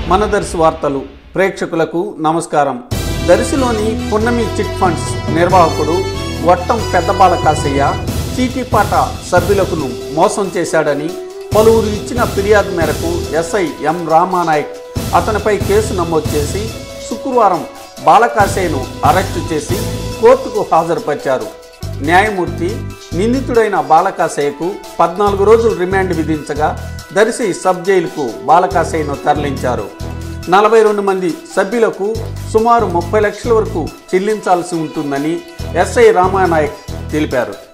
మన దర్శి వార్తలు ప్రేక్షకులకు నమస్కారం దర్శిలోని పున్నమి చిట్ ఫండ్స్ నిర్వాహకుడు వట్టం పెద్దబాల కాసయ్య చీటీపాట సభ్యులకు మోసం చేశాడని పలువురు ఇచ్చిన ఫిర్యాదు మేరకు ఎస్ఐ ఎం రామానాయక్ అతనిపై కేసు నమోదు చేసి శుక్రవారం బాలకాశయ్యను అరెస్టు చేసి కోర్టుకు హాజరుపరిచారు న్యాయమూర్తి నిందితుడైన బాలకాశయ్యకు పద్నాలుగు రోజులు రిమాండ్ విధించగా దర్శి సబ్ జైలుకు బాలకాశయ్యను తరలించారు నలభై రెండు మంది సభ్యులకు సుమారు ముప్పై లక్షల వరకు చెల్లించాల్సి ఉంటుందని ఎస్ఐ రామానాయక్ తెలిపారు